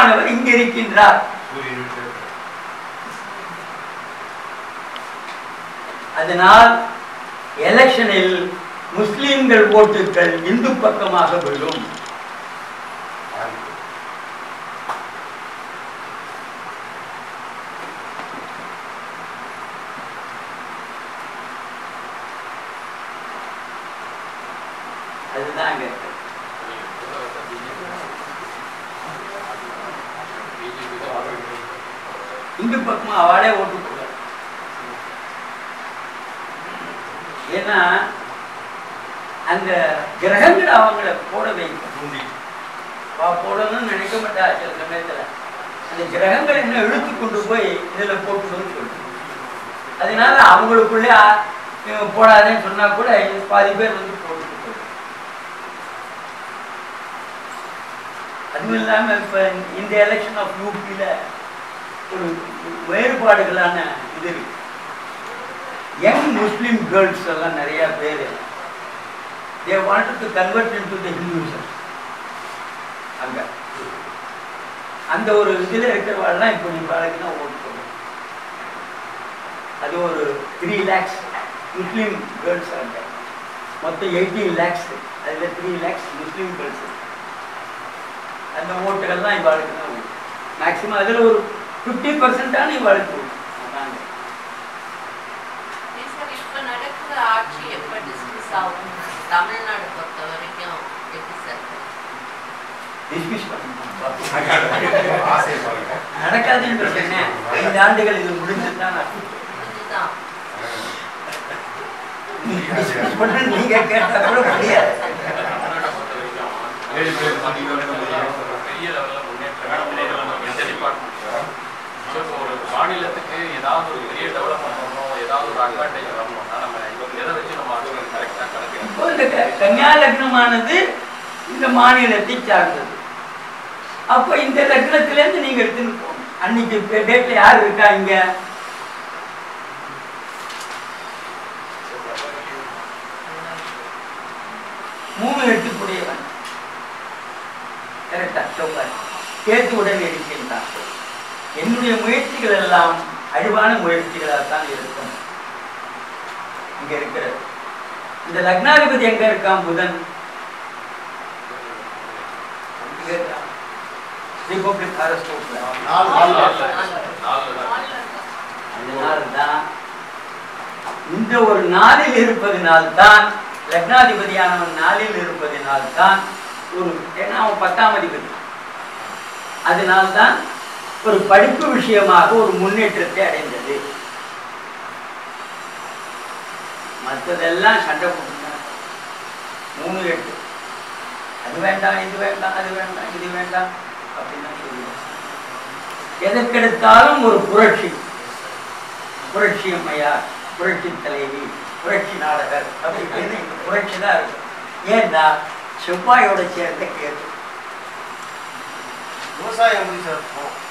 குருவானவர் இங்க இருக்கின்றார் அதனால் எலெக்ஷனில் முஸ்லிம்கள் ஓட்டுகள் இந்து பக்கமாக விழும் அதுதான் அங்க இருக்கு. இந்து பக்கமா அவளே ஓட்டு போட ஏன்னா அந்த கிரகங்கள் அவங்கள போட வைக்கும் பா போடணும்னு நினைக்க மாட்டா சில சமயத்துல அந்த கிரகங்கள் என்ன இழுத்து கொண்டு போய் இதுல போட்டுன்னு சொல்லு அதனால அவங்களுக்குள்ளே ஆ- இவங்க போடாதேன்னு சொன்னா கூட பாதி பேர் வந்து போட்டுட்டு போயிடும். அதுவும் இல்லாம இப்ப இந்த எலெக்ஷன் ஆஃப் யூபியில ஒரு வேறுபாடுகளான இது இருக்கு யங் முஸ்லிம் கேர்ள்ஸ் எல்லாம் நிறைய பேர் they wanted to convert into the Hinduism அங்க அந்த ஒரு இதுல இருக்கிறவாள்லாம் இப்போ நீ பாருங்கன்னா ஓட்டு போடும் அது ஒரு த்ரீ லேக்ஸ் முஸ்லீம் கேர்ள்ஸ் அங்க மொத்தம் எயிட்டீன் லேக்ஸ் அதுல த்ரீ லேக்ஸ் முஸ்லீம் கேர்ள்ஸ் அந்த ஓட்டுகள் தான் இவாளுக்கு தான் மேக்சிமம் அதுல ஒரு ஃபிஃப்டி பர்சன்டான இவாளுக்கு ஓட்டு. அதாங்க. சார் இப்ப நடக்கிற ஆட்சி எப்ப டிஸ்மிஸ் ஆகும் தமிழ்நாடு பொறுத்த வரைக்கும் எப்படி சார் dismiss பண்ணிட்டாங்க. ஆசையை பாருங்க நடக்காதுன்ற சொன்னேன் ஐந்து ஆண்டுகள் இது முடிஞ்சுதான் இதுதான் dismiss பண்ண நீங்க கேட்டா கூட முடியாது ஏழு பேர் பார்த்தீங்கன்னா பெரிய லெவல்ல முன்னேற்றம் எந்த டிபார்ட்மெண்ட் ஸோ இப்போ ஒரு மாநிலத்துக்கு ஏதாவது ஒரு பெரிய டெவலப்மெண்ட் பண்ணணும் ஏதாவது ஒரு அட்வான்டேஜ் வரணும்னா நம்ம எதை வச்சு நம்ம அது கரெக்டாக கணக்கு இப்போ இந்த க- கன்னியா லக்னமானது இந்த மாநிலத்தை சார்ந்தது அப்போ இந்த லக்னத்திலேருந்து நீங்க எடுத்துன்னு போகணும் அன்னைக்கு டேட்ல யார் இருக்கா இங்க மூணு எட்டுக்குடையவன் கரெக்டா சொல்றாரு கேத்துவுடன் இருக்கின்றான் என்னுடைய முயற்சிகள் எல்லாம் அழிவான முயற்சிகளாக தான் இருக்கும் இங்க இருக்கிறது இந்த லக்னாதிபதி எங்க இருக்கான் புதன் இங்க இருக்கான். ரிபப்ளிக் ஹாரஸ்கோப்ல நாலு நாலு நாலு தான் அதனால்தான் இந்த ஒரு நாளில் இருப்பதினால்தான் லக்னாதிபதியானவன் நாளில் இருப்பதினால்தான் ஒரு ஏன்னா அவன் பத்தாம் அதிபதி அதனால்தான் ஒரு படிப்பு விஷயமாக ஒரு முன்னேற்றத்தை அடைந்தது மற்றதெல்லாம் சண்டை போட்டுங்க மூணு எட்டு அது வேண்டாம் இது வேண்டாம் அது வேண்டாம் இது வேண்டாம் அப்படின்னு சொல்லுவோம் எதற்கெடுத்தாலும் ஒரு புரட்சி புரட்சி அம்மையார் புரட்சி தலைவி புரட்சி நாடகர் அப்படின்னு இங்க புரட்சி தான் இருக்கும் ஏன்னா செவ்வாயோட சேர்ந்த கேது விவசாயம் எப்படி சார் இருக்கும்